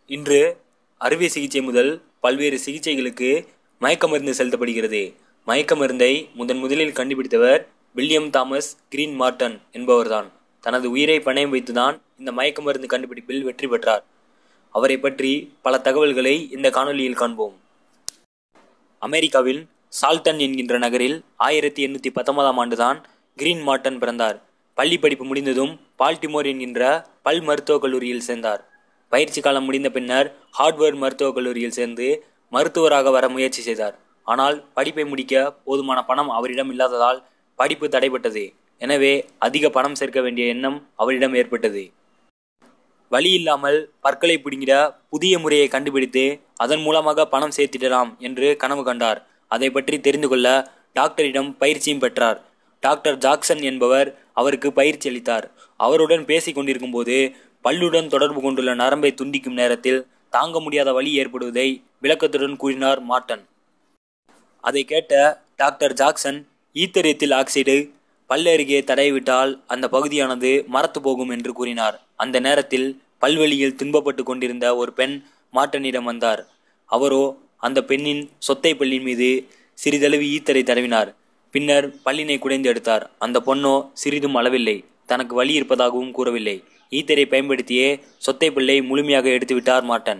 இன்று அறுவை சிகிச்சை முதல் பல்வேறு சிகிச்சைகளுக்கு மயக்க மருந்து செலுத்தப்படுகிறது மயக்க மருந்தை முதன் முதலில் கண்டுபிடித்தவர் வில்லியம் தாமஸ் கிரீன் மார்டன் என்பவர்தான் தனது உயிரை பணயம் வைத்துதான் இந்த மயக்க மருந்து கண்டுபிடிப்பில் வெற்றி பெற்றார் அவரை பற்றி பல தகவல்களை இந்த காணொளியில் காண்போம் அமெரிக்காவில் சால்டன் என்கின்ற நகரில் ஆயிரத்தி எண்ணூற்றி பத்தொன்பதாம் ஆண்டுதான் கிரீன் மார்டன் பிறந்தார் பள்ளி படிப்பு முடிந்ததும் பால்டிமோர் என்கின்ற பல் மருத்துவக் கல்லூரியில் சேர்ந்தார் பயிற்சி காலம் முடிந்த பின்னர் ஹார்ட்வேர்ட் மருத்துவக் கல்லூரியில் சேர்ந்து மருத்துவராக வர முயற்சி செய்தார் ஆனால் படிப்பை முடிக்க போதுமான பணம் அவரிடம் இல்லாததால் படிப்பு தடைப்பட்டது எனவே அதிக பணம் சேர்க்க வேண்டிய எண்ணம் அவரிடம் ஏற்பட்டது வழி இல்லாமல் பற்களை பிடுங்கிட புதிய முறையை கண்டுபிடித்து அதன் மூலமாக பணம் சேர்த்திடலாம் என்று கனவு கண்டார் அதை பற்றி தெரிந்து கொள்ள டாக்டரிடம் பயிற்சியும் பெற்றார் டாக்டர் ஜாக்சன் என்பவர் அவருக்கு பயிற்சி அளித்தார் அவருடன் பேசிக் கொண்டிருக்கும் போது பல்லுடன் தொடர்பு கொண்டுள்ள நரம்பை துண்டிக்கும் நேரத்தில் தாங்க முடியாத வலி ஏற்படுவதை விளக்கத்துடன் கூறினார் மார்டன் அதை கேட்ட டாக்டர் ஜாக்சன் ஈத்தரியத்தில் ஆக்சைடு பல்லருகே தடைவிட்டால் அந்த பகுதியானது மரத்து போகும் என்று கூறினார் அந்த நேரத்தில் பல்வெளியில் துன்பப்பட்டு கொண்டிருந்த ஒரு பெண் மார்ட்டனிடம் வந்தார் அவரோ அந்த பெண்ணின் சொத்தை பல்லின் மீது சிறிதளவு ஈத்தரை தடவினார் பின்னர் பல்லினை குடைந்து எடுத்தார் அந்த பொண்ணோ சிறிதும் அளவில்லை தனக்கு வலி இருப்பதாகவும் கூறவில்லை ஈத்தரை பயன்படுத்தியே சொத்தை பல்லை முழுமையாக எடுத்துவிட்டார் மார்டன்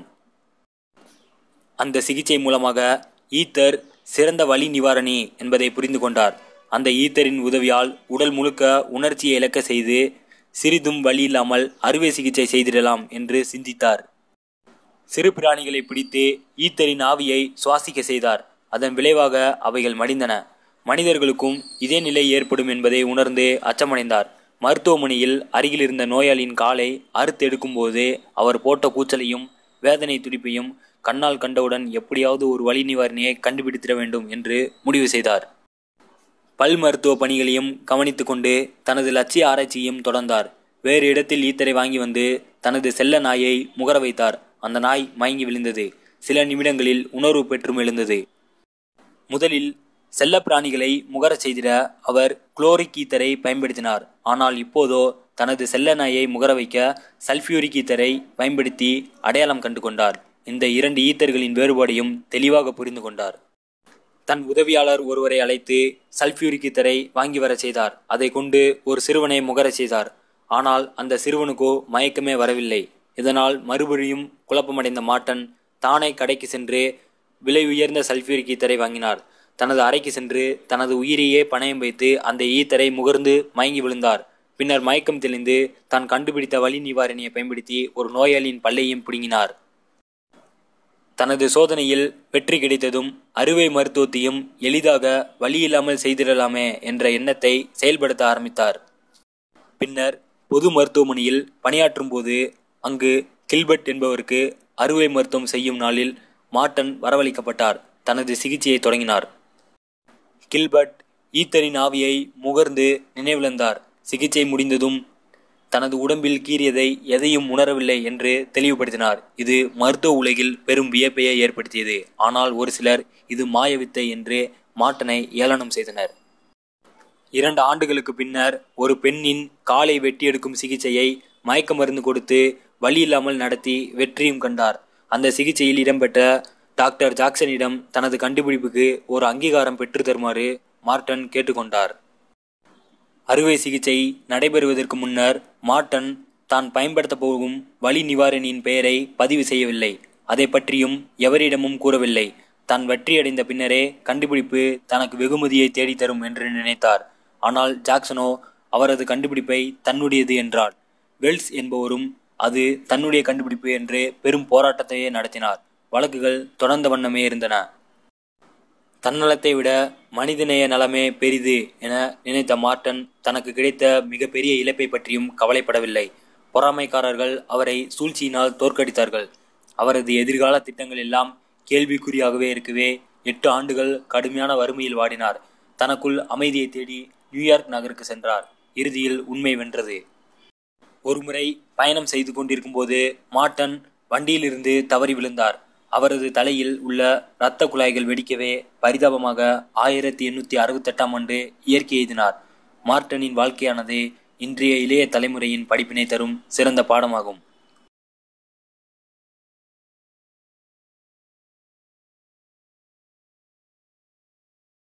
அந்த சிகிச்சை மூலமாக ஈத்தர் சிறந்த வலி நிவாரணி என்பதை புரிந்து கொண்டார் அந்த ஈத்தரின் உதவியால் உடல் முழுக்க உணர்ச்சியை இழக்க செய்து சிறிதும் வலி இல்லாமல் அறுவை சிகிச்சை செய்திடலாம் என்று சிந்தித்தார் சிறு பிராணிகளை பிடித்து ஈத்தரின் ஆவியை சுவாசிக்க செய்தார் அதன் விளைவாக அவைகள் மடிந்தன மனிதர்களுக்கும் இதே நிலை ஏற்படும் என்பதை உணர்ந்து அச்சமடைந்தார் மருத்துவமனையில் அருகில் இருந்த நோயாளியின் காலை அறுத்தெடுக்கும் போது அவர் போட்ட கூச்சலையும் வேதனை துடிப்பையும் கண்ணால் கண்டவுடன் எப்படியாவது ஒரு வழி நிவாரணியை கண்டுபிடித்திட வேண்டும் என்று முடிவு செய்தார் பல் மருத்துவ பணிகளையும் கவனித்து கொண்டு தனது லட்சிய ஆராய்ச்சியையும் தொடர்ந்தார் வேறு இடத்தில் ஈத்தரை வாங்கி வந்து தனது செல்ல நாயை முகர வைத்தார் அந்த நாய் மயங்கி விழுந்தது சில நிமிடங்களில் உணர்வு பெற்றும் எழுந்தது முதலில் செல்ல பிராணிகளை முகரச் செய்திட அவர் குளோரிக் ஈத்தரை பயன்படுத்தினார் ஆனால் இப்போதோ தனது செல்ல நாயை முகர வைக்க சல்ஃபியூரிக் ஈத்தரை பயன்படுத்தி அடையாளம் கண்டு கொண்டார் இந்த இரண்டு ஈத்தர்களின் வேறுபாடையும் தெளிவாக புரிந்து கொண்டார் தன் உதவியாளர் ஒருவரை அழைத்து சல்ஃபியூரிக் ஈத்தரை வாங்கி வரச் செய்தார் அதை கொண்டு ஒரு சிறுவனை முகரச் செய்தார் ஆனால் அந்த சிறுவனுக்கோ மயக்கமே வரவில்லை இதனால் மறுபடியும் குழப்பமடைந்த மாட்டன் தானே கடைக்கு சென்று விலை உயர்ந்த சல்ஃபியூரிக் ஈத்தரை வாங்கினார் தனது அறைக்கு சென்று தனது உயிரையே பணயம் வைத்து அந்த ஈத்தரை முகர்ந்து மயங்கி விழுந்தார் பின்னர் மயக்கம் தெளிந்து தான் கண்டுபிடித்த வலி நிவாரணியை பயன்படுத்தி ஒரு நோயாளியின் பல்லையும் பிடுங்கினார் தனது சோதனையில் வெற்றி கிடைத்ததும் அறுவை மருத்துவத்தையும் எளிதாக வழியில்லாமல் செய்திடலாமே என்ற எண்ணத்தை செயல்படுத்த ஆரம்பித்தார் பின்னர் பொது மருத்துவமனையில் பணியாற்றும் போது அங்கு கில்பர்ட் என்பவருக்கு அறுவை மருத்துவம் செய்யும் நாளில் மார்டன் வரவழைக்கப்பட்டார் தனது சிகிச்சையை தொடங்கினார் கில்பர்ட் ஈத்தரின் ஆவியை முகர்ந்து நினைவிழந்தார் சிகிச்சை முடிந்ததும் தனது உடம்பில் கீறியதை எதையும் உணரவில்லை என்று தெளிவுபடுத்தினார் இது மருத்துவ உலகில் பெரும் வியப்பையை ஏற்படுத்தியது ஆனால் ஒரு சிலர் இது மாயவித்தை என்று மாட்டனை ஏளனம் செய்தனர் இரண்டு ஆண்டுகளுக்கு பின்னர் ஒரு பெண்ணின் காலை வெட்டியெடுக்கும் சிகிச்சையை மயக்க மருந்து கொடுத்து வழி இல்லாமல் நடத்தி வெற்றியும் கண்டார் அந்த சிகிச்சையில் இடம்பெற்ற டாக்டர் ஜாக்சனிடம் தனது கண்டுபிடிப்புக்கு ஒரு அங்கீகாரம் பெற்று தருமாறு மார்டன் கேட்டுக்கொண்டார் அறுவை சிகிச்சை நடைபெறுவதற்கு முன்னர் மார்டன் தான் பயன்படுத்தப் போகும் வலி நிவாரணியின் பெயரை பதிவு செய்யவில்லை அதை பற்றியும் எவரிடமும் கூறவில்லை தான் வெற்றியடைந்த பின்னரே கண்டுபிடிப்பு தனக்கு வெகுமதியை தேடித்தரும் என்று நினைத்தார் ஆனால் ஜாக்சனோ அவரது கண்டுபிடிப்பை தன்னுடையது என்றார் வெல்ஸ் என்பவரும் அது தன்னுடைய கண்டுபிடிப்பு என்று பெரும் போராட்டத்தையே நடத்தினார் வழக்குகள் தொடர்ந்த வண்ணமே இருந்தன தன்னலத்தை விட மனிதநேய நலமே பெரிது என நினைத்த மார்டன் தனக்கு கிடைத்த மிகப்பெரிய இழப்பை பற்றியும் கவலைப்படவில்லை பொறாமைக்காரர்கள் அவரை சூழ்ச்சியினால் தோற்கடித்தார்கள் அவரது எதிர்கால திட்டங்கள் எல்லாம் கேள்விக்குறியாகவே இருக்கவே எட்டு ஆண்டுகள் கடுமையான வறுமையில் வாடினார் தனக்குள் அமைதியை தேடி நியூயார்க் நகருக்கு சென்றார் இறுதியில் உண்மை வென்றது ஒருமுறை பயணம் செய்து கொண்டிருக்கும் போது மார்டன் வண்டியிலிருந்து தவறி விழுந்தார் அவரது தலையில் உள்ள இரத்த குழாய்கள் வெடிக்கவே பரிதாபமாக ஆயிரத்தி எண்ணூற்றி அறுபத்தெட்டாம் ஆண்டு இயற்கை எய்தினார் மார்டனின் வாழ்க்கையானது இன்றைய இளைய தலைமுறையின் படிப்பினை தரும் சிறந்த பாடமாகும்